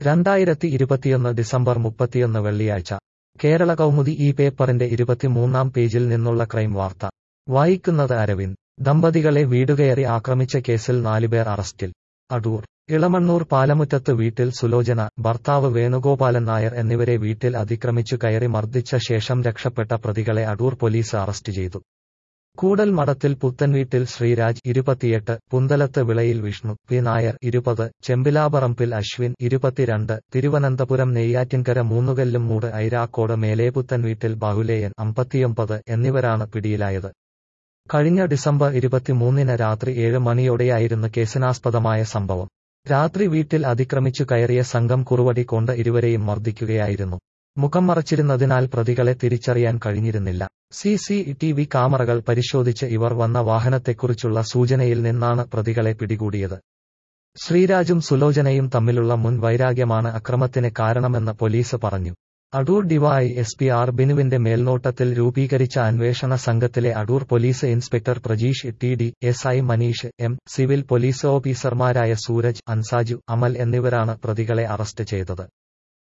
രണ്ടായിരത്തി ഇരുപത്തിയൊന്ന് ഡിസംബർ മുപ്പത്തിയൊന്ന് വെള്ളിയാഴ്ച കേരള കൗമുദി ഈ പേപ്പറിന്റെ ഇരുപത്തിമൂന്നാം പേജിൽ നിന്നുള്ള ക്രൈം വാർത്ത വായിക്കുന്നത് അരവിന്ദ് ദമ്പതികളെ വീടുകയറി ആക്രമിച്ച കേസിൽ നാലുപേർ അറസ്റ്റിൽ അടൂർ ഇളമണ്ണൂർ പാലമുറ്റത്ത് വീട്ടിൽ സുലോചന ഭർത്താവ് വേണുഗോപാലൻ നായർ എന്നിവരെ വീട്ടിൽ അതിക്രമിച്ചു കയറി മർദ്ദിച്ച ശേഷം രക്ഷപ്പെട്ട പ്രതികളെ അടൂർ പോലീസ് അറസ്റ്റ് ചെയ്തു കൂടൽ മഠത്തിൽ പുത്തൻവീട്ടിൽ ശ്രീരാജ് ഇരുപത്തിയെട്ട് പുന്തലത്ത് വിളയിൽ വിഷ്ണു പി നായർ ഇരുപത് ചെമ്പിലാപറമ്പിൽ അശ്വിൻ ഇരുപത്തിരണ്ട് തിരുവനന്തപുരം നെയ്യാറ്റിൻകര മൂന്നുകല്ലും മൂട് ഐരാക്കോട് മേലേപുത്തൻവീട്ടിൽ ബാഹുലേയൻ അമ്പത്തിയൊമ്പത് എന്നിവരാണ് പിടിയിലായത് കഴിഞ്ഞ ഡിസംബർ ഇരുപത്തിമൂന്നിന് രാത്രി ഏഴ് മണിയോടെയായിരുന്നു കേസിനാസ്പദമായ സംഭവം രാത്രി വീട്ടിൽ അതിക്രമിച്ചു കയറിയ സംഘം കുറുവടി കൊണ്ട് ഇരുവരെയും മർദ്ദിക്കുകയായിരുന്നു മുഖം മറച്ചിരുന്നതിനാൽ പ്രതികളെ തിരിച്ചറിയാൻ കഴിഞ്ഞിരുന്നില്ല സി സി ടി വി ക്യാമറകൾ പരിശോധിച്ച് ഇവർ വന്ന വാഹനത്തെക്കുറിച്ചുള്ള സൂചനയിൽ നിന്നാണ് പ്രതികളെ പിടികൂടിയത് ശ്രീരാജും സുലോചനയും തമ്മിലുള്ള മുൻ വൈരാഗ്യമാണ് അക്രമത്തിന് കാരണമെന്ന് പോലീസ് പറഞ്ഞു Adoor DY S P R ബിനുവിന്റെ മേൽനോട്ടത്തിൽ രൂപീകരിച്ച അന്വേഷണ സംഘത്തിലെ Adoor police inspector Prajeesh T D S I Manish M civil police ഓഫീസർമാരായ സൂരജ് അൻസാജു അമൽ എന്നിവരാണ് പ്രതികളെ അറസ്റ്റ് ചെയ്തത്